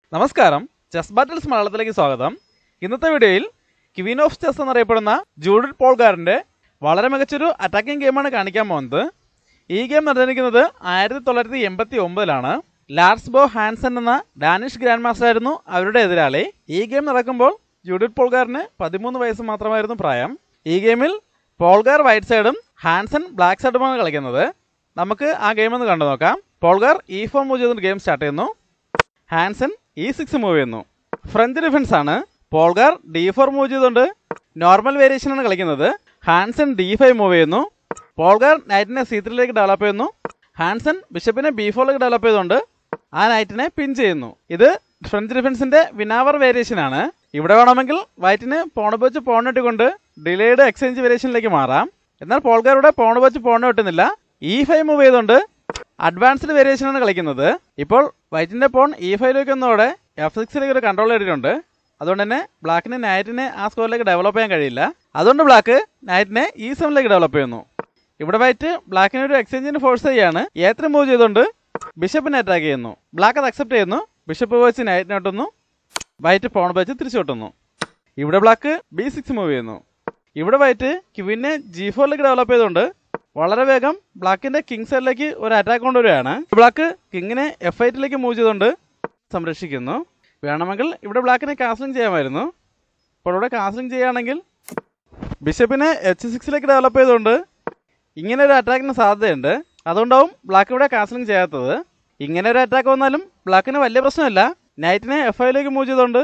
നമസ്കാരം chess battles മലയാളത്തിലേക്ക് സ്വാഗതം ഇന്നത്തെ വീഡിയോയിൽ ക്വീൻ ഓഫ് ചെസ് എന്നറിയപ്പെടുന്ന ജൂഡിറ്റ് പോൾഗാറിന്റെ വളരെ മികച്ചൊരു അറ്റാക്കിംഗ് ഗെയിമാണ് കാണിക്കാൻ പോകുന്നത് ഈ ഗെയിം നിർണ്ണയിക്കുന്നത് ആയിരത്തി തൊള്ളായിരത്തി എൺപത്തി ഒമ്പതിലാണ് ലാർസ് ബോ ഹാൻസൺ എന്ന ഡാനിഷ് ഗ്രാൻഡ് മാസ്റ്റർ ആയിരുന്നു അവരുടെ എതിരാളി ഈ ഗെയിം നടക്കുമ്പോൾ ജൂഡിറ്റ് പോൾഗാറിന് പതിമൂന്ന് വയസ്സ് മാത്രമായിരുന്നു പ്രായം ഈ ഗെയിമിൽ പോൾഗാർ വൈറ്റ് സൈഡും ഹാൻസൺ ബ്ലാക്ക് സൈഡുമാണ് കളിക്കുന്നത് നമുക്ക് ആ ഗെയിം ഒന്ന് കണ്ടു നോക്കാം പോൾഗാർ ഇ ഫോർ മൂവ് ചെയ്തുകൊണ്ട് ഗെയിം സ്റ്റാർട്ട് ചെയ്യുന്നു ഹാൻസൺ ഇ സിക്സ് മൂവ് ചെയ്യുന്നു ഫ്രഞ്ച് ഡിഫൻസ് ആണ് പോൾഗാർ ഡി ഫോർ മൂവ് ചെയ്തുകൊണ്ട് നോർമൽ വേരിയേഷൻ ആണ് കളിക്കുന്നത് ഹാൻസൺ ഡി ഫൈവ് മൂവ് ചെയ്യുന്നു പോൾഗാർ നൈറ്റിനെ സി ത്രീയിലേക്ക് ഡെവലപ്പ് ചെയ്യുന്നു ഹാൻസൺ ബിഷപ്പിനെ ബി ഫോറിലേക്ക് ഡെവലപ്പ് ചെയ്തുകൊണ്ട് ആ നൈറ്റിനെ പിൻ ചെയ്യുന്നു ഇത് ഫ്രഞ്ച് ഡിഫൻസിന്റെ വിനാവർ വേരിയേഷൻ ആണ് ഇവിടെ വേണമെങ്കിൽ വൈറ്റിന് പോണ് വെച്ച് പോണിട്ടുകൊണ്ട് ഡിലേഡ് എക്സ്ചേഞ്ച് വേരിയേഷനിലേക്ക് മാറാം എന്നാൽ പോൾഗാരുടെ പോണ് വെച്ച് പോണ് കിട്ടുന്നില്ല ഇ ഫൈവ് മൂവ് ചെയ്തുകൊണ്ട് അഡ്വാൻസ്ഡ് വേരിയേഷൻ ആണ് കളിക്കുന്നത് ഇപ്പോൾ വൈറ്റിന്റെ പോൺ ഇ ഫൈവിലേക്ക് ഒന്നോടെ എഫ് സിക്സിലേക്ക് ഒരു കൺട്രോൾ നേടിയിട്ടുണ്ട് അതുകൊണ്ട് തന്നെ ബ്ലാക്കിന് നൈറ്റിനെ ആ സ്കോറിലേക്ക് ഡെവലപ്പ് ചെയ്യാൻ കഴിയില്ല അതുകൊണ്ട് ബ്ലാക്ക് നൈറ്റിനെ ഈ സെവനിലേക്ക് ഡെവലപ്പ് ചെയ്യുന്നു ഇവിടെ വൈറ്റ് ബ്ലാക്കിനെ ഒരു എക്സ്ചേഞ്ചിന് ഫോഴ്സ് ചെയ്യാണ് ഏത്ര മൂവ് ചെയ്തുകൊണ്ട് ബിഷപ്പിനെ അറ്റാക്ക് ചെയ്യുന്നു ബ്ലാക്ക് അത് അക്സെപ്റ്റ് ചെയ്യുന്നു ബിഷപ്പ് വെച്ച് നൈറ്റിനെ ഒട്ടുന്നു വൈറ്റ് പോൺ വെച്ച് തിരിച്ചു കൊട്ടുന്നു ഇവിടെ ബ്ലാക്ക് ബി സിക്സ് മൂവ് ചെയ്യുന്നു ഇവിടെ വൈറ്റ് ക്യൂവിനെ ജി ഫോറിലേക്ക് ഡെവലപ്പ് ചെയ്തുകൊണ്ട് വളരെ വേഗം ബ്ലാക്കിന്റെ കിങ് സൈഡിലേക്ക് ഒരു അറ്റാക്ക് കൊണ്ടുവരികയാണ് ബ്ലാക്ക് കിങ്ങിനെ എഫ് ഐറ്റിലേക്ക് മൂവ് ചെയ്തുകൊണ്ട് സംരക്ഷിക്കുന്നു വേണമെങ്കിൽ ഇവിടെ ബ്ലാക്കിനെ കാസ്ലിംഗ് ചെയ്യാമായിരുന്നു അപ്പോൾ ഇവിടെ കാസ്ലിംഗ് ചെയ്യുകയാണെങ്കിൽ ബിഷപ്പിനെ എച്ച് സിക്സിലേക്ക് ഡെവലപ്പ് ചെയ്തുകൊണ്ട് ഇങ്ങനെ ഒരു അറ്റാക്കിന് സാധ്യതയുണ്ട് അതുകൊണ്ടാവും ബ്ലാക്ക് ഇവിടെ കാസ്ലിംഗ് ചെയ്യാത്തത് ഇങ്ങനെ ഒരു അറ്റാക്ക് വന്നാലും ബ്ലാക്കിന് വലിയ പ്രശ്നമില്ല നൈറ്റിനെ എഫ് ഐയിലേക്ക് മൂവ് ചെയ്തുകൊണ്ട്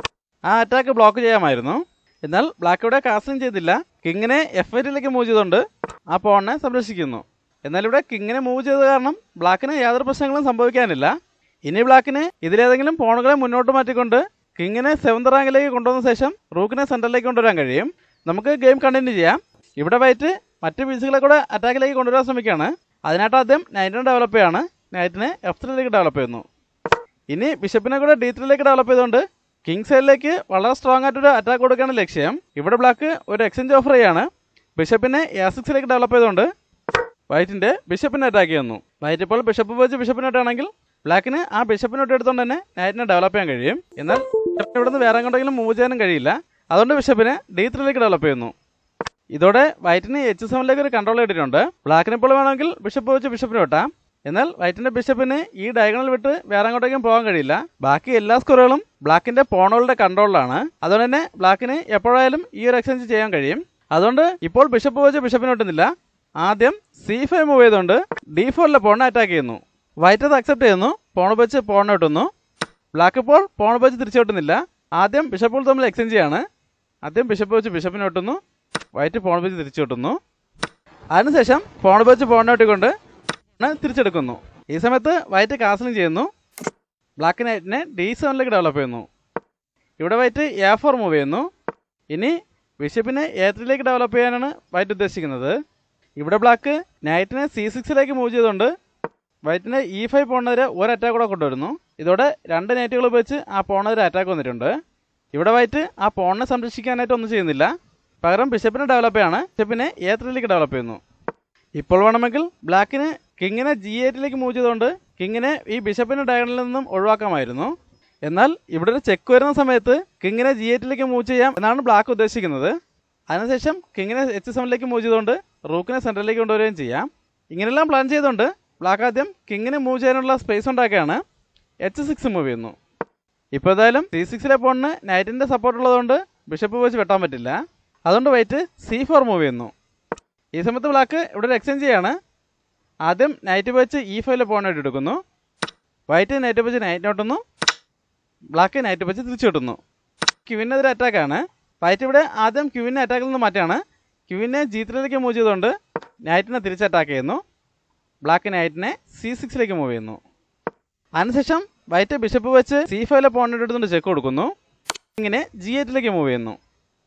ആ അറ്റാക്ക് ബ്ലോക്ക് ചെയ്യാമായിരുന്നു എന്നാൽ ബ്ലാക്ക് ഇവിടെ കാസ്ലിംഗ് ചെയ്തില്ല കിങ്ങിനെ എഫ് ഐറ്റിലേക്ക് മൂവ് ചെയ്തുകൊണ്ട് ആ പോണിനെ സംരക്ഷിക്കുന്നു എന്നാൽ ഇവിടെ കിങ്ങിനെ മൂവ് ചെയ്തത് കാരണം ബ്ലാക്കിന് യാതൊരു പ്രശ്നങ്ങളും സംഭവിക്കാനില്ല ഇനി ബ്ലാക്കിന് ഇതിലേതെങ്കിലും പോണുകളെ മുന്നോട്ട് മാറ്റിക്കൊണ്ട് കിങ്ങിനെ സെവന്ത് റാങ്കിലേക്ക് കൊണ്ടുവന്ന ശേഷം റൂക്കിനെ സെൻറ്ററിലേക്ക് കൊണ്ടുവരാൻ കഴിയും നമുക്ക് ഗെയിം കണ്ടിന്യൂ ചെയ്യാം ഇവിടെ വൈറ്റ് മറ്റ് പീസുകളെ കൂടെ അറ്റാക്കിലേക്ക് കൊണ്ടുവരാൻ ശ്രമിക്കുകയാണ് അതിനായിട്ട് ആദ്യം നൈറ്റിനെ ഡെവലപ്പ് ചെയ്യാണ് നൈറ്റിനെ എഫ് ത്രീയിലേക്ക് ഡെവലപ്പ് ചെയ്യുന്നു ഇനി ബിഷപ്പിനെ കൂടെ ഡി ത്രീയിലേക്ക് ഡെവലപ്പ് ചെയ്തുകൊണ്ട് കിങ് സൈഡിലേക്ക് വളരെ സ്ട്രോങ് ആയിട്ടൊരു അറ്റാക്ക് കൊടുക്കുകയാണ് ലക്ഷ്യം ഇവിടെ ബ്ലാക്ക് ഒരു എക്സ്ചേഞ്ച് ഓഫർ ചെയ്യാണ് ബിഷപ്പിനെ എ സിക്സിലേക്ക് ഡെവലപ്പ് ചെയ്തുകൊണ്ട് വൈറ്റിന്റെ ബിഷപ്പിനെ അറ്റാക്ക് ചെയ്യുന്നു വൈറ്റ് ഇപ്പോൾ ബിഷപ്പ് വെച്ച് ബിഷപ്പിനോട്ടാണെങ്കിൽ ബ്ലാക്കിന് ആ ബിഷപ്പിനോട്ട് എടുത്തുകൊണ്ട് തന്നെ നൈറ്റിനെ ഡെവലപ്പ് ചെയ്യാൻ കഴിയും എന്നാൽ ബിഷപ്പിന് ഇവിടുന്ന് വേറെ എങ്ങോട്ടെങ്കിലും മൂവ് ചെയ്യാനും കഴിയില്ല അതുകൊണ്ട് ബിഷപ്പിനെ ഡി ത്രീയിലേക്ക് ഡെവലപ്പ് ചെയ്യുന്നു ഇതോടെ വൈറ്റിന് എച്ച് സെവനിലേക്ക് ഒരു കൺട്രോൾ ഇട്ടിട്ടുണ്ട് ബ്ലാക്കിന് ഇപ്പോൾ വേണമെങ്കിൽ ബിഷപ്പ് വെച്ച് ബിഷപ്പിന് വെട്ടാം എന്നാൽ വൈറ്റിന്റെ ബിഷപ്പിന് ഈ ഡയഗണൽ വിട്ട് വേറെ അങ്ങോട്ടേക്കും പോകാൻ കഴിയില്ല ബാക്കി എല്ലാ സ്കോറുകളും ബ്ലാക്കിന്റെ പോണുകളുടെ കൺട്രോളിലാണ് അതുകൊണ്ട് തന്നെ ബ്ലാക്കിന് എപ്പോഴായാലും ഈ ഒരു എക്സ്ചേഞ്ച് ചെയ്യാൻ കഴിയും അതുകൊണ്ട് ഇപ്പോൾ ബിഷപ്പ് വെച്ച് ബിഷപ്പിന് വെട്ടുന്നില്ല ആദ്യം സി ഫൈവ് മൂവ് ചെയ്തുകൊണ്ട് ഡി ഫോറിലെ പോണിനെ അറ്റാക്ക് ചെയ്യുന്നു വൈറ്റ് അത് അക്സെപ്റ്റ് ചെയ്യുന്നു പോൺ വെച്ച് പോണിനെ വെട്ടുന്നു ബ്ലാക്ക് ഇപ്പോൾ പോൺ വെച്ച് തിരിച്ചു വെട്ടുന്നില്ല ആദ്യം ബിഷപ്പുകൾ തമ്മിൽ എക്സ്ചേഞ്ച് ചെയ്യാണ് ആദ്യം ബിഷപ്പ് വെച്ച് ബിഷപ്പിനെ വെട്ടുന്നു വൈറ്റ് പോൺ വെച്ച് തിരിച്ചു വെട്ടുന്നു അതിനുശേഷം പോൺ വെച്ച് പോണിനെ വെട്ടിക്കൊണ്ട് തിരിച്ചെടുക്കുന്നു ഈ സമയത്ത് വൈറ്റ് കാസലിംഗ് ചെയ്യുന്നു ബ്ലാക്ക് നൈറ്റിനെ ഡി സെവനിലേക്ക് ഡെവലപ്പ് ചെയ്യുന്നു ഇവിടെ വൈറ്റ് എ ഫോർ മൂവ് ചെയ്യുന്നു ഇനി ബിഷപ്പിനെ എ ത്രീയിലേക്ക് ഡെവലപ്പ് ചെയ്യാനാണ് വൈറ്റ് ഉദ്ദേശിക്കുന്നത് ഇവിടെ ബ്ലാക്ക് നൈറ്റിനെ സി സിക്സിലേക്ക് മൂവ് ചെയ്തുകൊണ്ട് വൈറ്റിനെ ഇ ഫൈവ് പോണതിരെ ഒരു അറ്റാക്ക് കൂടെ കൊണ്ടുവരുന്നു ഇതോടെ രണ്ട് നൈറ്റുകൾ ഉപയോഗിച്ച് ആ പോണതിരെ അറ്റാക്ക് വന്നിട്ടുണ്ട് ഇവിടെ വൈറ്റ് ആ പോണിനെ സംരക്ഷിക്കാനായിട്ട് ഒന്നും ചെയ്യുന്നില്ല പകരം ബിഷപ്പിനെ ഡെവലപ്പ് ചെയ്യാണ് ബിഷപ്പിനെ എ ത്രീയിലേക്ക് ഡെവലപ്പ് ചെയ്യുന്നു ഇപ്പോൾ വേണമെങ്കിൽ ബ്ലാക്കിന് കിങ്ങിനെ ജി എയ്റ്റിലേക്ക് മൂവ് ചെയ്തുകൊണ്ട് കിങ്ങിനെ ഈ ബിഷപ്പിന്റെ ഡയഗണലിൽ നിന്നും ഒഴിവാക്കാമായിരുന്നു എന്നാൽ ഇവിടെ ഒരു ചെക്ക് വരുന്ന സമയത്ത് കിങ്ങിനെ ജി എയ്റ്റിലേക്ക് മൂവ് ചെയ്യാം എന്നാണ് ബ്ലാക്ക് ഉദ്ദേശിക്കുന്നത് അതിനുശേഷം കിങ്ങിനെ എച്ച് സെവനിലേക്ക് മൂവ് ചെയ്തുകൊണ്ട് റൂക്കിനെ സെൻറ്ററിലേക്ക് കൊണ്ടുവരികയും ചെയ്യാം ഇങ്ങനെയെല്ലാം പ്ലാൻ ചെയ്തുകൊണ്ട് ബ്ലാക്ക് ആദ്യം കിങ്ങിനെ മൂവ് ചെയ്യാനുള്ള സ്പേസ് ഉണ്ടാക്കുകയാണ് എച്ച് സിക്സ് മൂവ് ചെയ്യുന്നു ഇപ്പോൾ ഏതായാലും സി സിക്സിലെ പോണിന് നൈറ്റിൻ്റെ സപ്പോർട്ട് ഉള്ളതുകൊണ്ട് ബിഷപ്പ് വെച്ച് വെട്ടാൻ പറ്റില്ല അതുകൊണ്ട് വൈറ്റ് സി ഫോർ മൂവ് ചെയ്യുന്നു ഈ സമയത്ത് ബ്ലാക്ക് ഇവിടെ ഒരു എക്സ്ചേഞ്ച് ചെയ്യാണ് ആദ്യം നൈറ്റ് വെച്ച് ഈ ഫൈവിലെ പോണായിട്ട് എടുക്കുന്നു വൈറ്റ് നൈറ്റ് വെച്ച് നൈറ്റ് ഓട്ടുന്നു ബ്ലാക്ക് നൈറ്റ് വെച്ച് തിരിച്ചു കിട്ടുന്നു ക്യൂവിനെതിരെ അറ്റാക്കാണ് വൈറ്റ് ഇവിടെ ആദ്യം ക്യൂവിനെ അറ്റാക്കിൽ നിന്ന് മാറ്റാണ് ക്യൂവിനെ ജി ത്രീയിലേക്ക് മൂവ് ചെയ്തുകൊണ്ട് നൈറ്റിനെ തിരിച്ച് അറ്റാക്ക് ചെയ്യുന്നു ബ്ലാക്ക് നൈറ്റിനെ സി സിക്സിലേക്ക് മൂവ് ചെയ്യുന്നു അതിനുശേഷം വൈറ്റ് ബിഷപ്പ് വെച്ച് സി ഫൈവിലെ പോയിന്റ് എടുത്തുകൊണ്ട് ചെക്ക് കൊടുക്കുന്നു ഇങ്ങനെ ജി എയ്റ്റിലേക്ക് മൂവ് ചെയ്യുന്നു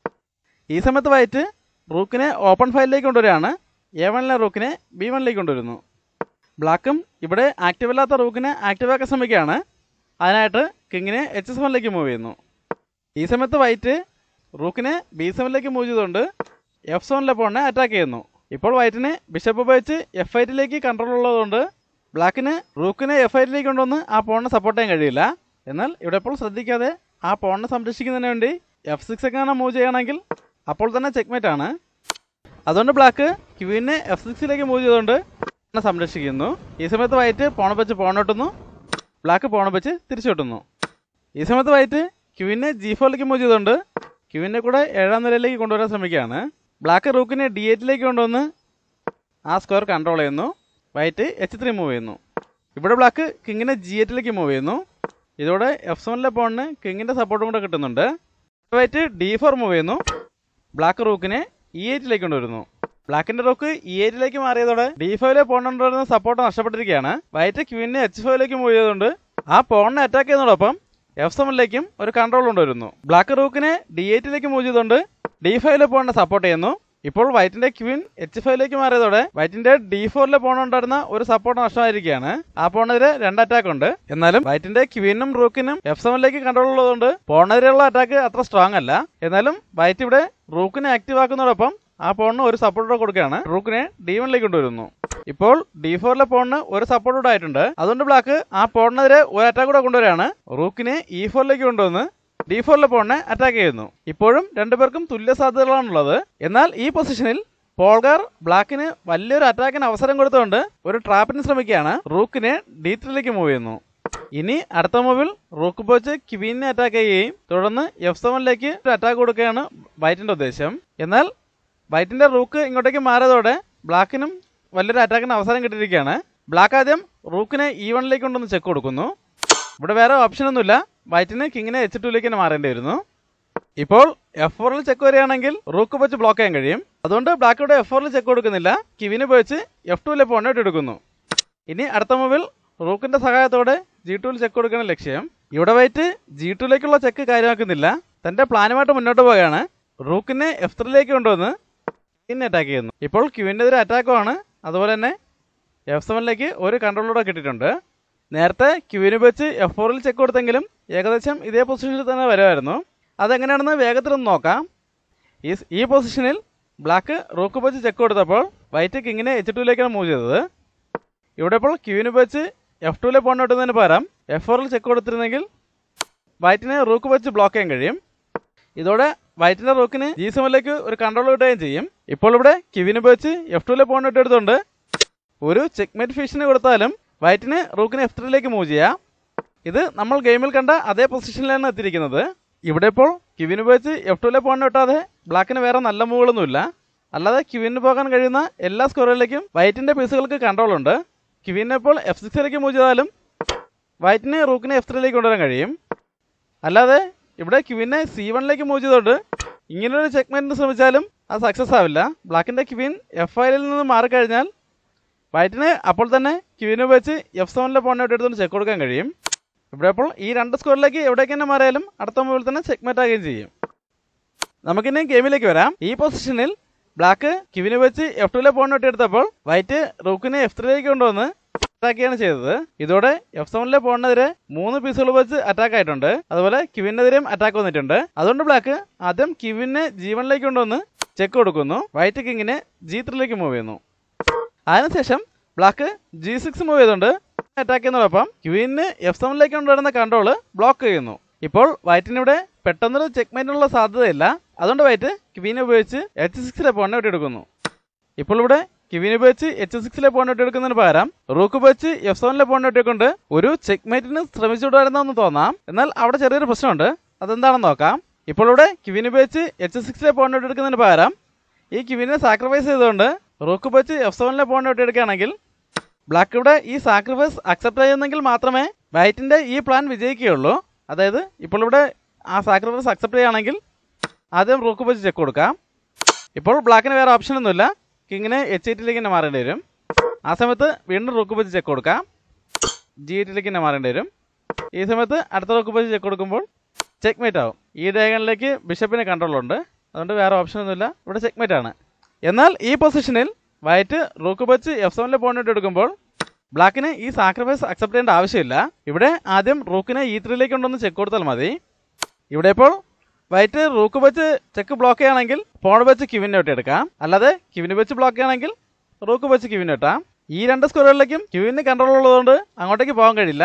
ഈ സമയത്ത് വൈറ്റ് റൂക്കിനെ ഓപ്പൺ ഫയലിലേക്ക് കൊണ്ടുവരികയാണ് എ വണിലെ റൂക്കിനെ ബി വണിലേക്ക് കൊണ്ടുവരുന്നു ബ്ലാക്കും ഇവിടെ ആക്റ്റീവ് അല്ലാത്ത റൂക്കിനെ ആക്റ്റീവ് ആക്കാൻ ശ്രമിക്കുകയാണ് അതിനായിട്ട് കിങ്ങിനെ എച്ച് സെവനിലേക്ക് മൂവ് ചെയ്യുന്നു ഈ സമയത്ത് വൈറ്റ് റൂക്കിനെ ബി സെവനിലേക്ക് മൂവ് ചെയ്തുകൊണ്ട് എഫ് സെവനിലെ പോണിനെ അറ്റാക്ക് ചെയ്യുന്നു ഇപ്പോൾ വൈറ്റിന് ബിഷപ്പ് ഉപയോഗിച്ച് എഫ് ഐറ്റിലേക്ക് കൺട്രോൾ ഉള്ളതുകൊണ്ട് ബ്ലാക്കിന് റൂക്കിനെ എഫ് ഐറ്റിലേക്ക് കൊണ്ടുവന്ന് ആ പോണിനെ സപ്പോർട്ട് ചെയ്യാൻ കഴിയില്ല എന്നാൽ ഇവിടെ ഇപ്പോൾ ശ്രദ്ധിക്കാതെ ആ പോണിനെ സംരക്ഷിക്കുന്നതിന് വേണ്ടി എഫ് സിക്സ് ഒക്കെ മൂവ് ചെയ്യുകയാണെങ്കിൽ അപ്പോൾ തന്നെ ചെക്ക്മേറ്റ് ആണ് അതുകൊണ്ട് ബ്ലാക്ക് ക്യൂവിനെ എഫ് സിക്സിലേക്ക് മൂവ് ചെയ്തുകൊണ്ട് പോണിനെ സംരക്ഷിക്കുന്നു ഈ സമയത്ത് വൈറ്റ് പോണ വെച്ച് പോണോട്ടുന്നു ബ്ലാക്ക് പോണ വെച്ച് തിരിച്ചു കിട്ടുന്നു ഈ സമയത്ത് വൈറ്റ് ക്യൂവിനെ ജി ഫോറിലേക്ക് മൂവ് ചെയ്തുകൊണ്ട് ക്യൂവിനെ കൂടെ ഏഴാം നിലയിലേക്ക് കൊണ്ടുവരാൻ ശ്രമിക്കുകയാണ് ബ്ലാക്ക് റൂക്കിനെ ഡി എയ്റ്റിലേക്ക് കൊണ്ടുവന്ന് ആ സ്ക്വയർ കൺട്രോൾ ചെയ്യുന്നു വൈറ്റ് എച്ച് ത്രീ മൂവ് ചെയ്യുന്നു ഇവിടെ ബ്ലാക്ക് കിങ്ങിനെ ജി എയ്റ്റിലേക്ക് മൂവ് ചെയ്യുന്നു ഇതോടെ എഫ് സെവനിലെ പോണിന് കിങ്ങിൻ്റെ സപ്പോർട്ടും കൂടെ കിട്ടുന്നുണ്ട് വൈറ്റ് ഡി ഫോർ മൂവ് ചെയ്യുന്നു ബ്ലാക്ക് റൂക്കിനെ ഇ എയ്റ്റിലേക്ക് കൊണ്ടുവരുന്നു ബ്ലാക്കിന്റെ റോക്ക് ഇ എയ്റ്റിലേക്ക് മാറിയതോടെ ഡി ഫൈവിലെ പോണുണ്ടായിരുന്ന സപ്പോർട്ട് നഷ്ടപ്പെട്ടിരിക്കുകയാണ് വൈറ്റ് ക്യൂവിനെ എച്ച് ഫൈവിലേക്ക് മൂവ് ചെയ്തുകൊണ്ട് ആ പോണിനെ അറ്റാക്ക് ചെയ്യുന്നതോടൊപ്പം എഫ് സെവനിലേക്കും ഒരു കൺട്രോൾ കൊണ്ടുവരുന്നു ബ്ലാക്ക് റൂക്കിനെ ഡി എയ്റ്റിലേക്ക് മൂവ് ചെയ്തുകൊണ്ട് ഡി ഫൈവിലെ പോണിനെ സപ്പോർട്ട് ചെയ്യുന്നു ഇപ്പോൾ വൈറ്റിന്റെ ക്വീൻ എച്ച് ഫൈവിലേക്ക് മാറിയതോടെ വൈറ്റിന്റെ ഡി ഫോറിലെ പോണുണ്ടായിരുന്ന ഒരു സപ്പോർട്ട് നഷ്ടമായിരിക്കുകയാണ് ആ പോണെതിരെ രണ്ട് അറ്റാക്ക് ഉണ്ട് എന്നാലും വൈറ്റിന്റെ ക്വീനും റൂക്കിനും എഫ് സെവനിലേക്ക് കൺട്രോൾ ഉള്ളതുകൊണ്ട് പോണെതിരെയുള്ള അറ്റാക്ക് അത്ര സ്ട്രോങ് അല്ല എന്നാലും വൈറ്റ് ഇവിടെ റൂക്കിനെ ആക്റ്റീവ് ആക്കുന്നതോടൊപ്പം ആ പോണിന് ഒരു സപ്പോർട്ട് കൊടുക്കുകയാണ് റൂക്കിനെ ഡി വണിലേക്ക് കൊണ്ടുവരുന്നു ഇപ്പോൾ ഡി ഫോറിലെ പോണിന് ഒരു സപ്പോർട്ട് കൂടെ ആയിട്ടുണ്ട് അതുകൊണ്ട് ബ്ലാക്ക് ആ പോണിനെതിരെ ഒരു അറ്റാക്ക് കൂടെ കൊണ്ടുവരികയാണ് റൂക്കിനെ ഇ ഫോറിലേക്ക് കൊണ്ടുവന്ന് ഡി ഫോറിലെ പോണിനെ അറ്റാക്ക് ചെയ്യുന്നു ഇപ്പോഴും രണ്ടുപേർക്കും തുല്യ സാധ്യതകളാണുള്ളത് എന്നാൽ ഈ പൊസിഷനിൽ പോൾഗാർ ബ്ലാക്കിന് വലിയൊരു അറ്റാക്കിന് അവസരം കൊടുത്തുകൊണ്ട് ഒരു ട്രാപ്പിന് ശ്രമിക്കുകയാണ് റൂക്കിനെ ഡി ത്രീയിലേക്ക് മൂവ് ചെയ്യുന്നു ഇനി അടുത്ത മൂവിൽ റൂക്ക് പോച്ച് ക്വീനെ അറ്റാക്ക് ചെയ്യുകയും തുടർന്ന് എഫ് സെവനിലേക്ക് ഒരു അറ്റാക്ക് കൊടുക്കുകയാണ് വൈറ്റിന്റെ ഉദ്ദേശം എന്നാൽ വൈറ്റിന്റെ റൂക്ക് ഇങ്ങോട്ടേക്ക് മാറിയതോടെ ബ്ലാക്കിനും വലിയൊരു അറ്റാക്കിന് അവസരം കിട്ടിയിരിക്കുകയാണ് ബ്ലാക്ക് ആദ്യം റൂക്കിനെ ഇ വണിലേക്ക് കൊണ്ടൊന്ന് ചെക്ക് കൊടുക്കുന്നു ഇവിടെ വേറെ ഓപ്ഷൻ ഒന്നുമില്ല വൈറ്റിന് കിങ്ങിനെ എച്ച് ടുവിലേക്ക് തന്നെ മാറേണ്ടി വരുന്നു ഇപ്പോൾ എഫ് ഫോറിൽ ചെക്ക് വരികയാണെങ്കിൽ റൂക്ക് വെച്ച് ബ്ലോക്ക് ചെയ്യാൻ കഴിയും അതുകൊണ്ട് ബ്ലാക്ക് ഇവിടെ എഫ് ഫോറിൽ ചെക്ക് കൊടുക്കുന്നില്ല കിവിന് ഉപയോഗിച്ച് എഫ് ടുവിലെ പോണോട്ട് എടുക്കുന്നു ഇനി അടുത്ത മൂവിൽ റൂക്കിന്റെ സഹായത്തോടെ ജി ടുവിൽ ചെക്ക് കൊടുക്കുന്ന ലക്ഷ്യം ഇവിടെ വൈറ്റ് ജി ടുവിലേക്കുള്ള ചെക്ക് കാര്യമാക്കുന്നില്ല തന്റെ പ്ലാനുമായിട്ട് മുന്നോട്ട് പോവുകയാണ് റൂക്കിനെ എഫ് ത്രീയിലേക്ക് കൊണ്ടുവന്ന് ക്യൂവിനെ അറ്റാക്ക് ചെയ്യുന്നു ഇപ്പോൾ ക്യൂവിനെതിരെ അറ്റാക്കുമാണ് അതുപോലെ തന്നെ എഫ് സെവനിലേക്ക് ഒരു കൺട്രോളൂടെ കിട്ടിയിട്ടുണ്ട് നേരത്തെ ക്യൂവിന് വെച്ച് എഫ് ഫോറിൽ ചെക്ക് കൊടുത്തെങ്കിലും ഏകദേശം ഇതേ പൊസിഷനിൽ തന്നെ വരുമായിരുന്നു അതെങ്ങനെയാണെന്ന് വേഗത്തിലൊന്ന് നോക്കാം ഈ ഈ പൊസിഷനിൽ ബ്ലാക്ക് റൂക്ക് വെച്ച് ചെക്ക് കൊടുത്തപ്പോൾ വൈറ്റ് കിങ്ങിനെ എച്ച് ടുവിലേക്കാണ് മൂവ് ചെയ്തത് ഇവിടെ ഇപ്പോൾ ക്യൂവിന് വെച്ച് എഫ് ടുവിലെ പോകേണ്ടതിന് പകരം എഫ് ഫോറിൽ ചെക്ക് കൊടുത്തിരുന്നെങ്കിൽ വൈറ്റിനെ റൂക്ക് വെച്ച് ബ്ലോക്ക് ചെയ്യാൻ കഴിയും ഇതോടെ വൈറ്റിന്റെ റൂക്കിന് ജി സെവനിലേക്ക് ഒരു കൺട്രോൾ കിട്ടുകയും ചെയ്യും ഇപ്പോൾ ഇവിടെ കിവിന് വെച്ച് എഫ് ടുവിലെ പോകേണ്ട എടുത്തുകൊണ്ട് ഒരു ചെക്ക്മേറ്റ് ഫിഷിന് കൊടുത്താലും വൈറ്റിന് റൂക്കിന് എഫ് ത്രീയിലേക്ക് മൂവ് ചെയ്യാം ഇത് നമ്മൾ ഗെയിമിൽ കണ്ട അതേ പൊസിഷനിലാണ് എത്തിയിരിക്കുന്നത് ഇവിടെ ഇപ്പോൾ ക്യൂവിന് ഉപയോഗിച്ച് എഫ് ടുവിലെ പോകാൻ വിട്ടാതെ ബ്ലാക്കിന് വേറെ നല്ല മൂവുകളൊന്നുമില്ല അല്ലാതെ ക്യൂവിന് പോകാൻ കഴിയുന്ന എല്ലാ സ്കോറുകളിലേക്കും വൈറ്റിന്റെ പീസുകൾക്ക് കൺട്രോൾ ഉണ്ട് ക്യൂവിനെ ഇപ്പോൾ എഫ് സിക്സിലേക്ക് മൂവ് ചെയ്താലും വൈറ്റിന് റൂക്കിനെ എഫ് ത്രീയിലേക്ക് കൊണ്ടുവരാൻ കഴിയും അല്ലാതെ ഇവിടെ ക്യൂവിനെ സി വണിലേക്ക് മൂവ് ചെയ്തോണ്ട് ഇങ്ങനൊരു ചെക്ക്മെന്റിന് ശ്രമിച്ചാലും അത് സക്സസ് ആവില്ല ബ്ലാക്കിന്റെ ക്യൂവിൻ എഫ് ഐയിൽ നിന്ന് മാറിക്കഴിഞ്ഞാൽ വൈറ്റിന് അപ്പോൾ തന്നെ ക്യൂവിനെ വെച്ച് എഫ് സെവനിലെ പോയിന്റ് എടുത്തുകൊണ്ട് ചെക്ക് കൊടുക്കാൻ കഴിയും ഇവിടെ അപ്പോൾ ഈ രണ്ട് സ്കോറിലേക്ക് എവിടേക്ക് തന്നെ മാറിയാലും അടുത്ത മൂവിൽ തന്നെ ചെക്ക്മേറ്റ് ആകുകയും ചെയ്യും നമുക്കിനി ഗെയിമിലേക്ക് വരാം ഈ പൊസിഷനിൽ ബ്ലാക്ക് ക്യൂവിനെ വെച്ച് എഫ് ടുവിലെ പോയിന്റ് എടുത്തപ്പോൾ വൈറ്റ് റൂക്കിനെ എഫ് ത്രീയിലേക്ക് കൊണ്ടുവന്ന് അറ്റാക്കിയാണ് ചെയ്തത് ഇതോടെ എഫ് സെവനിലെ പോണിനെതിരെ മൂന്ന് പീസുകൾ വെച്ച് അറ്റാക്ക് ആയിട്ടുണ്ട് അതുപോലെ ക്യൂവിനെതിരെയും അറ്റാക്ക് വന്നിട്ടുണ്ട് അതുകൊണ്ട് ബ്ലാക്ക് ആദ്യം ക്യൂവിനെ ജി വണിലേക്ക് കൊണ്ടുവന്ന് ചെക്ക് കൊടുക്കുന്നു വൈറ്റ് കിങ്ങിനെ ജി ത്രീയിലേക്ക് മൂവ് ചെയ്യുന്നു അതിനുശേഷം ബ്ലാക്ക് ജി സിക്സ് മൂവ് ചെയ്തുകൊണ്ട് അറ്റാക്ക് ചെയ്യുന്നതോടൊപ്പം ക്യൂവിന് എഫ് സെവനിലേക്ക് കൊണ്ടുവരുന്ന കൺട്രോൾ ബ്ലോക്ക് ചെയ്യുന്നു ഇപ്പോൾ വൈറ്റിനിവിടെ പെട്ടെന്നൊരു ചെക്ക്മേറ്റിനുള്ള സാധ്യതയില്ല അതുകൊണ്ട് വൈറ്റ് ക്യൂവിനെ ഉപയോഗിച്ച് എച്ച് സിക്സിലെ പോയിന്റ് എടുക്കുന്നു ഇപ്പോൾ ഇവിടെ ക്യൂവിനെ ഉപയോഗിച്ച് എച്ച് സിക്സിലെ പോയിന്റ് എടുക്കുന്നതിന് പകരം റൂക്ക് ഉപയോഗിച്ച് എഫ് സെവനിലെ പോയിന്റ് ഇട്ടുകൊണ്ട് ഒരു ചെക്ക്മേറ്റിന് ശ്രമിച്ചുകൊണ്ടായിരുന്നെന്ന് തോന്നാം എന്നാൽ അവിടെ ചെറിയൊരു പ്രശ്നമുണ്ട് അതെന്താണെന്ന് നോക്കാം ഇപ്പോൾ ഇവിടെ ക്യൂവിനെ ഉപയോഗിച്ച് എച്ച് സിക്സിലെ പോയിന്റ് എടുക്കുന്നതിന് പകരം ഈ ക്യൂവിനെ സാക്രിഫൈസ് ചെയ്തുകൊണ്ട് റൂക്ക് ഉപയോഗിച്ച് എഫ് സെവനിലെ പോയിന്റ് എടുക്കുകയാണെങ്കിൽ ബ്ലാക്ക് ഇവിടെ ഈ സാക്രിഫൈസ് അക്സെപ്റ്റ് ചെയ്യുന്നെങ്കിൽ മാത്രമേ വൈറ്റിന്റെ ഈ പ്ലാൻ വിജയിക്കുകയുള്ളൂ അതായത് ഇപ്പോൾ ഇവിടെ ആ സാക്രിഫൈസ് അക്സെപ്റ്റ് ചെയ്യുകയാണെങ്കിൽ ആദ്യം റൂക്ക് വെച്ച് ചെക്ക് കൊടുക്കാം ഇപ്പോൾ ബ്ലാക്കിന് വേറെ ഓപ്ഷൻ ഒന്നുമില്ല കിങ്ങിന് എച്ച് എയ്റ്റിലേക്ക് തന്നെ മാറേണ്ടി വരും ആ സമയത്ത് വീണ്ടും റൂക്ക് വെച്ച് ചെക്ക് കൊടുക്കാം ജി എയ്റ്റിലേക്ക് തന്നെ മാറേണ്ടി വരും ഈ സമയത്ത് അടുത്ത റൂക്ക് വെച്ച് ചെക്ക് കൊടുക്കുമ്പോൾ ചെക്ക്മേറ്റ് ആവും ഈ ഡയഗണിലേക്ക് ബിഷപ്പിന് കൺട്രോൾ ഉണ്ട് അതുകൊണ്ട് വേറെ ഓപ്ഷൻ ഒന്നുമില്ല ഇവിടെ ചെക്ക്മേറ്റ് ആണ് എന്നാൽ ഈ പൊസിഷനിൽ വൈറ്റ് റൂക്ക് വെച്ച് എഫ് സെവനിലെ പോയിന്റ് എടുക്കുമ്പോൾ ബ്ലാക്കിന് ഈ സാക്രിഫൈസ് അക്സെപ്റ്റ് ചെയ്യേണ്ട ആവശ്യമില്ല ഇവിടെ ആദ്യം റൂക്കിനെ ഇ ത്രീയിലേക്ക് കൊണ്ടൊന്ന് ചെക്ക് കൊടുത്താൽ മതി ഇവിടെ ഇപ്പോൾ വൈറ്റ് റൂക്ക് വെച്ച് ചെക്ക് ബ്ലോക്ക് ചെയ്യുകയാണെങ്കിൽ പോൺ വെച്ച് ക്യൂവിനെ വിട്ട് എടുക്കാം അല്ലാതെ ക്യൂവിനെ വെച്ച് ബ്ലോക്ക് ചെയ്യുകയാണെങ്കിൽ റൂക്ക് വെച്ച് ക്യൂവിനെ ഇട്ടാം ഈ രണ്ട് സ്കോറുകളിലേക്കും ക്യൂവിന് കൺട്രോൾ ഉള്ളതുകൊണ്ട് അങ്ങോട്ടേക്ക് പോകാൻ കഴിയില്ല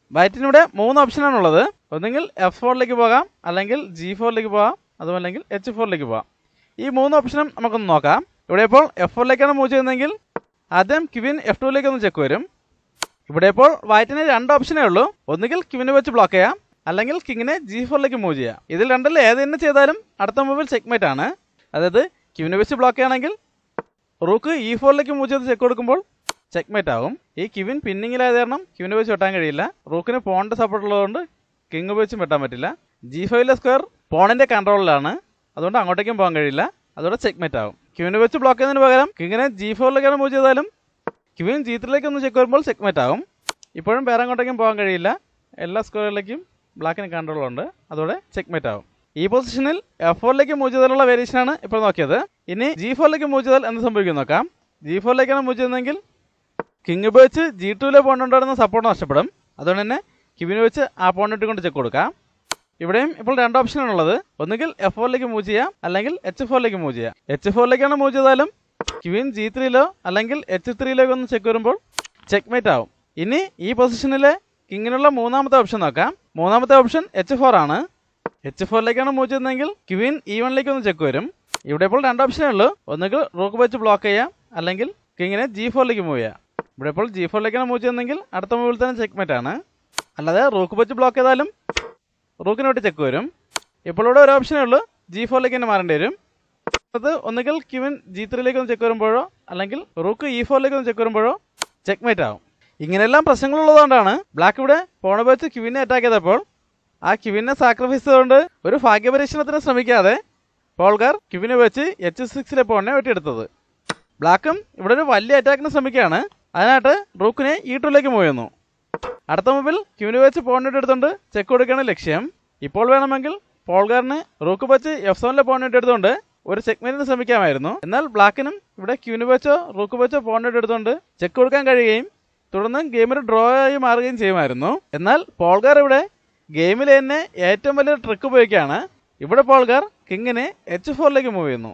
വൈറ്റിനിവിടെ മൂന്ന് ഓപ്ഷനാണുള്ളത് ഒന്നുകിൽ എഫ് ഫോറിലേക്ക് പോകാം അല്ലെങ്കിൽ ജി ഫോറിലേക്ക് പോകാം അതുമല്ലെങ്കിൽ എച്ച് ഫോറിലേക്ക് പോകാം ഈ മൂന്ന് ഓപ്ഷനും നമുക്കൊന്ന് നോക്കാം ഇവിടെ ഇപ്പോൾ എഫ് ഫോറിലേക്കാണ് മൂവ് ചെയ്യുന്നതെങ്കിൽ ആദ്യം ക്വിൻ എഫ് ടുവിലേക്ക് ഒന്ന് ചെക്ക് വരും ഇവിടെ ഇപ്പോൾ വൈറ്റിന് രണ്ട് ഓപ്ഷനേ ഉള്ളൂ ഒന്നുകിൽ ക്വിനെ വെച്ച് ബ്ലോക്ക് ചെയ്യാം അല്ലെങ്കിൽ കിങ്ങിനെ ജി ഫോറിലേക്ക് മൂവ് ചെയ്യാം ഇതിൽ രണ്ടിൽ ഏത് തന്നെ ചെയ്താലും അടുത്ത മൂവിൽ ചെക്ക്മേറ്റ് ആണ് അതായത് ക്വിനെ വെച്ച് ബ്ലോക്ക് ചെയ്യുകയാണെങ്കിൽ റൂക്ക് ഇ ഫോറിലേക്ക് മൂവ് ചെയ്ത് ചെക്ക് കൊടുക്കുമ്പോൾ ചെക്ക്മേറ്റ് ആവും ഈ കിവിൻ പിന്നിങ്ങിലായത് കാരണം കിവിനെ വെച്ച് വെട്ടാൻ കഴിയില്ല റൂക്കിന് പോണിന്റെ സപ്പോർട്ട് ഉള്ളതുകൊണ്ട് കിങ് വെച്ചും വെട്ടാൻ പറ്റില്ല ജി ഫൈവിലെ സ്ക്വയർ പോണിന്റെ കൺട്രോളിലാണ് അതുകൊണ്ട് അങ്ങോട്ടേക്കും പോകാൻ കഴിയില്ല അതോടെ ചെക്ക്മേറ്റ് ആവും ക്യൂവിനെ വെച്ച് ബ്ലോക്ക് ചെയ്യുന്നതിന് പകരം കിങ്ങിനെ ജി ഫോറിലേക്കാണ് മൂവ് ചെയ്താലും ക്യൂവിൻ ജി ത്രീയിലേക്ക് ഒന്ന് ചെക്ക് വരുമ്പോൾ ചെക്ക്മേറ്റ് ആവും ഇപ്പോഴും വേറെ അങ്ങോട്ടേക്കും പോകാൻ കഴിയില്ല എല്ലാ സ്ക്വയറിലേക്കും ബ്ലാക്കിന് കൺട്രോൾ ഉണ്ട് അതോടെ ചെക്ക്മേറ്റ് ആവും ഈ പൊസിഷനിൽ എഫ് ഫോറിലേക്ക് മൂവ് ചെയ്താലുള്ള വേരിയേഷനാണ് ഇപ്പോൾ നോക്കിയത് ഇനി ജി ഫോറിലേക്ക് മൂവ് ചെയ്താൽ എന്ത് സംഭവിക്കും നോക്കാം ജി ഫോറിലേക്കാണ് മൂവ് ചെയ്യുന്നതെങ്കിൽ കിങ് വെച്ച് ജി ടുവിലെ പോണ്ടുണ്ടായിരുന്ന സപ്പോർട്ട് നഷ്ടപ്പെടും അതുകൊണ്ട് തന്നെ കിവിന് വെച്ച് ആ പോണ്ടിട്ട് കൊണ്ട് ചെക്ക് കൊടുക്കാം ഇവിടെയും ഇപ്പോൾ രണ്ട് ഓപ്ഷനാണ് ഉള്ളത് ഒന്നുകിൽ എഫ് ഫോറിലേക്ക് മൂവ് ചെയ്യാം അല്ലെങ്കിൽ എച്ച് ഫോറിലേക്ക് മൂവ് ചെയ്യാം എച്ച് ഫോറിലേക്കാണ് മൂവ് ചെയ്താലും ക്വീൻ ജി ത്രീയിലോ അല്ലെങ്കിൽ എച്ച് ത്രീയിലേക്കോ ഒന്ന് ചെക്ക് വരുമ്പോൾ ചെക്ക്മേറ്റ് ആവും ഇനി ഈ പൊസിഷനിലെ കിങ്ങിനുള്ള മൂന്നാമത്തെ ഓപ്ഷൻ നോക്കാം മൂന്നാമത്തെ ഓപ്ഷൻ എച്ച് ഫോർ ആണ് എച്ച് ഫോറിലേക്കാണ് മൂവ് ചെയ്യുന്നതെങ്കിൽ ക്വീൻ ഇ വണ്ണിലേക്ക് ഒന്ന് ചെക്ക് വരും ഇവിടെ ഇപ്പോൾ രണ്ട് ഓപ്ഷനേ ഉള്ളൂ ഒന്നുകിൽ റൂക്ക് വെച്ച് ബ്ലോക്ക് ചെയ്യാം അല്ലെങ്കിൽ കിങ്ങിനെ ജി ഫോറിലേക്ക് മൂവ് ചെയ്യാം ഇവിടെ ഇപ്പോൾ ജി ഫോറിലേക്കാണ് മൂവ് ചെയ്യുന്നതെങ്കിൽ അടുത്ത മൂവിൽ തന്നെ ചെക്ക്മേറ്റ് ആണ് അല്ലാതെ റൂക്ക് വെച്ച് ബ്ലോക്ക് ചെയ്താലും റൂക്കിന് വേണ്ടി ചെക്ക് വരും ഇപ്പോൾ ഇവിടെ ഒരു ഓപ്ഷനേ ഉള്ളൂ ജി ഫോറിലേക്ക് തന്നെ മാറേണ്ടി വരും അത് ഒന്നുകിൽ ക്യൂവിൻ ജി ത്രീയിലേക്ക് ഒന്ന് ചെക്ക് വരുമ്പോഴോ അല്ലെങ്കിൽ റൂക്ക് ഇ ഫോറിലേക്ക് ഒന്ന് ചെക്ക് വരുമ്പോഴോ ചെക്ക്മേറ്റ് ആവും ഇങ്ങനെയെല്ലാം പ്രശ്നങ്ങളുള്ളതുകൊണ്ടാണ് ബ്ലാക്ക് ഇവിടെ പോണ വെച്ച് ക്യൂവിനെ അറ്റാക്ക് ചെയ്തപ്പോൾ ആ ക്യൂവിനെ സാക്രിഫൈസ് ചെയ്തുകൊണ്ട് ഒരു ഭാഗ്യപരീക്ഷണത്തിന് ശ്രമിക്കാതെ പോൾഗാർ ക്യൂവിനെ വെച്ച് എച്ച് സിക്സിലെ പോണിനെ വെട്ടിയെടുത്തത് ബ്ലാക്കും ഇവിടെ ഒരു വലിയ അറ്റാക്കിന് ശ്രമിക്കുകയാണ് അതിനായിട്ട് റൂക്കിനെ ഇ ടുവിലേക്ക് മൂവ് ചെയ്യുന്നു അടുത്ത മുമ്പിൽ ക്യൂവിനെ വെച്ച് പോണിനെ എടുത്തുകൊണ്ട് ചെക്ക് കൊടുക്കുകയാണ് ലക്ഷ്യം ഇപ്പോൾ വേണമെങ്കിൽ പോൾഗാറിന് റൂക്ക് വെച്ച് എഫ് സെവനിലെ പോണിനെ എടുത്തുകൊണ്ട് ഒരു സെഗ്മെന്റിന് ശ്രമിക്കാമായിരുന്നു എന്നാൽ ബ്ലാക്കിനും ഇവിടെ ക്യൂന് വെച്ചോ റൂക്ക് വെച്ചോ പോണിനെ എടുത്തുകൊണ്ട് ചെക്ക് കൊടുക്കാൻ കഴിയുകയും തുടർന്ന് ഗെയിമിൽ ഡ്രോ ആയി മാറുകയും ചെയ്യുമായിരുന്നു എന്നാൽ പോൾഗാർ ഇവിടെ ഗെയിമിൽ തന്നെ ഏറ്റവും വലിയ ട്രിക്ക് ഉപയോഗിക്കുകയാണ് ഇവിടെ പോൾഗാർ കിങ്ങിനെ എച്ച് ഫോറിലേക്ക് മൂവ് ചെയ്യുന്നു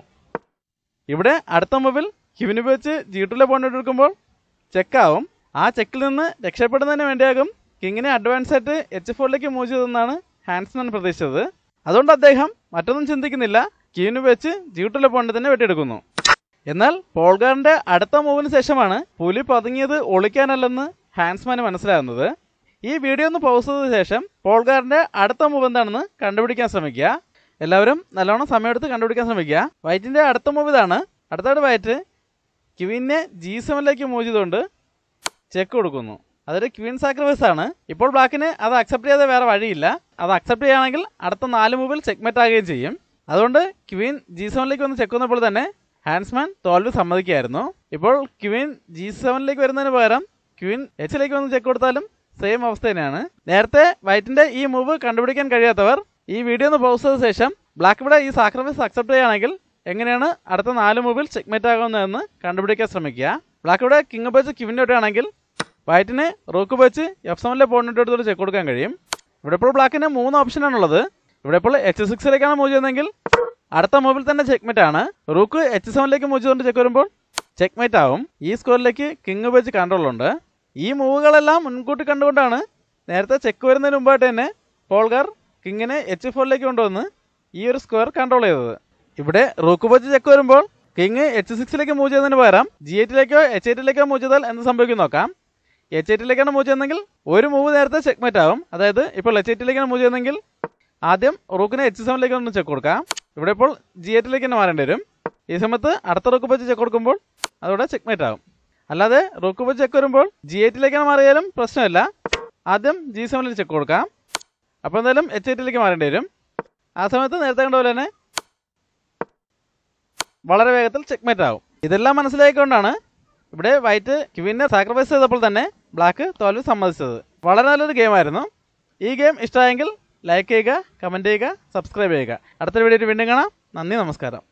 ഇവിടെ അടുത്ത മൂവിൽ ക്യൂവിന് വെച്ച് ജി ടുവിലെ പോയിന്റ് എടുക്കുമ്പോൾ ചെക്കാവും ആ ചെക്കിൽ നിന്ന് രക്ഷപ്പെടുന്നതിന് വേണ്ടിയാകും കിങ്ങിനെ അഡ്വാൻസ് ആയിട്ട് എച്ച് ഫോറിലേക്ക് മൂവ് ചെയ്തെന്നാണ് ഹാൻസ്മാൻ പ്രതീക്ഷിച്ചത് അതുകൊണ്ട് അദ്ദേഹം മറ്റൊന്നും ചിന്തിക്കുന്നില്ല ക്യൂവിന് വെച്ച് ജി ടുവിലെ പോയിന്റ് തന്നെ വെട്ടിയെടുക്കുന്നു എന്നാൽ പോൾഗാറിന്റെ അടുത്ത മൂവിന് ശേഷമാണ് പുലി പതുങ്ങിയത് ഒളിക്കാനല്ലെന്ന് ഹാൻസ്മാന് മനസ്സിലാകുന്നത് ഈ വീഡിയോ ഒന്ന് പൗസ് ചെയ്ത ശേഷം പോൾഗാറിന്റെ അടുത്ത മൂവ് എന്താണെന്ന് കണ്ടുപിടിക്കാൻ ശ്രമിക്കുക എല്ലാവരും നല്ലോണം സമയമെടുത്ത് കണ്ടുപിടിക്കാൻ ശ്രമിക്കുക വൈറ്റിന്റെ അടുത്ത മൂവ് ഇതാണ് അടുത്തായിട്ട് വൈറ്റ് ക്യൂവിനെ ജി സെവനിലേക്ക് മൂവ് ചെയ്തുകൊണ്ട് ചെക്ക് കൊടുക്കുന്നു അതൊരു ക്വീൻ സാക്രിഫൈസ് ആണ് ഇപ്പോൾ ബ്ലാക്കിന് അത് അക്സെപ്റ്റ് ചെയ്യാതെ വേറെ വഴിയില്ല അത് അക്സെപ്റ്റ് ചെയ്യുകയാണെങ്കിൽ അടുത്ത നാല് മൂവിൽ ചെക്ക്മെറ്റ് ആകുകയും ചെയ്യും അതുകൊണ്ട് ക്വീൻ ജി സെവനിലേക്ക് വന്ന് ചെക്ക് വന്നപ്പോൾ തന്നെ ഹാൻസ്മാൻ തോൽവി സമ്മതിക്കായിരുന്നു ഇപ്പോൾ ക്വീൻ ജി സെവനിലേക്ക് വരുന്നതിന് പകരം ക്വീൻ എച്ചിലേക്ക് വന്ന് ചെക്ക് കൊടുത്താലും സെയിം അവസ്ഥ തന്നെയാണ് നേരത്തെ വൈറ്റിന്റെ ഈ മൂവ് കണ്ടുപിടിക്കാൻ കഴിയാത്തവർ ഈ വീഡിയോ ഒന്ന് പൗസ് ചെയ്ത ശേഷം ബ്ലാക്ക് ഇവിടെ ഈ സാക്രിഫൈസ് അക്സെപ്റ്റ് ചെയ്യുകയാണെങ്കിൽ എങ്ങനെയാണ് അടുത്ത നാല് മൂവിൽ ചെക്ക്മേറ്റ് ആകുന്നതെന്ന് കണ്ടുപിടിക്കാൻ ശ്രമിക്കുക ബ്ലാക്ക് ഇവിടെ കിങ് വെച്ച് ക്യൂവിൻ്റെ ഇട്ടാണെങ്കിൽ വൈറ്റിന് റൂക്ക് വെച്ച് എഫ് സെവനിലെ പോയിന്റ് എടുത്തോട്ട് ചെക്ക് കൊടുക്കാൻ കഴിയും ഇവിടെ ഇപ്പോൾ ബ്ലാക്കിന് മൂന്ന് ഓപ്ഷനാണുള്ളത് ഇവിടെ ഇപ്പോൾ എച്ച് സിക്സിലേക്കാണ് മൂവ് ചെയ്യുന്നതെങ്കിൽ അടുത്ത മൂവിൽ തന്നെ ചെക്ക്മേറ്റ് ആണ് റൂക്ക് എച്ച് സെവനിലേക്ക് മൂവ് ചെയ്തുകൊണ്ട് ചെക്ക് വരുമ്പോൾ ചെക്ക്മേറ്റ് ആവും ഈ സ്കോറിലേക്ക് കിങ് വെച്ച് കൺട്രോൾ ഉണ്ട് ഈ മൂവുകളെല്ലാം മുൻകൂട്ടി കണ്ടുകൊണ്ടാണ് നേരത്തെ ചെക്ക് വരുന്നതിന് മുമ്പായിട്ട് തന്നെ പോൾഗാർ കിങ്ങിനെ എച്ച് ഫോറിലേക്ക് കൊണ്ടുവന്ന് ഈ ഒരു സ്ക്വയർ കൺട്രോൾ ചെയ്തത് ഇവിടെ റൂക്ക് വെച്ച് ചെക്ക് വരുമ്പോൾ കിങ് എച്ച് സിക്സിലേക്ക് മൂവ് ചെയ്യുന്നതിന് പകരം ജി എയ്റ്റിലേക്കോ എച്ച് എയ്റ്റിലേക്കോ മൂവ് ചെയ്താൽ എന്ത് സംഭവിക്കും നോക്കാം എച്ച് എയ്റ്റിലേക്കാണ് മൂവ് ചെയ്യുന്നതെങ്കിൽ ഒരു മൂവ് നേരത്തെ ചെക്ക്മേറ്റ് ആവും അതായത് ഇപ്പോൾ എച്ച് എയ്റ്റിലേക്കാണ് മൂവ് ചെയ്യുന്നതെങ്കിൽ ആദ്യം റൂക്കിനെ എച്ച് സെവനിലേക്ക് ഒന്ന് ചെക്ക് കൊടുക്കാം ഇവിടെ ഇപ്പോൾ ജി എയ്റ്റിലേക്ക് തന്നെ മാറേണ്ടി വരും ഈ സമയത്ത് അടുത്ത റൂക്ക് വെച്ച് ചെക്ക് കൊടുക്കുമ്പോൾ അതോടെ ചെക്ക്മേറ്റ് ആവും അല്ലാതെ റൂക്ക് വെച്ച് ചെക്ക് വരുമ്പോൾ ജി എയ്റ്റിലേക്കാണ് മാറിയാലും പ്രശ്നമില്ല ആദ്യം ജി സെവനിൽ ചെക്ക് കൊടുക്കാം അപ്പോൾ എന്തായാലും എച്ച് എയ്റ്റിലേക്ക് മാറേണ്ടി വരും ആ സമയത്ത് നേരത്തെ കണ്ട പോലെ തന്നെ വളരെ വേഗത്തിൽ ചെക്ക്മേറ്റ് ആവും ഇതെല്ലാം മനസ്സിലാക്കിക്കൊണ്ടാണ് ഇവിടെ വൈറ്റ് ക്യൂവിനെ സാക്രിഫൈസ് ചെയ്തപ്പോൾ തന്നെ ബ്ലാക്ക് തോൽവി സമ്മതിച്ചത് വളരെ നല്ലൊരു ഗെയിമായിരുന്നു ഈ ഗെയിം ഇഷ്ടമായെങ്കിൽ ലൈക്ക് ചെയ്യുക കമൻറ്റ് ചെയ്യുക സബ്സ്ക്രൈബ് ചെയ്യുക അടുത്ത വീഡിയോയിൽ വീണ്ടും കാണാം നന്ദി നമസ്കാരം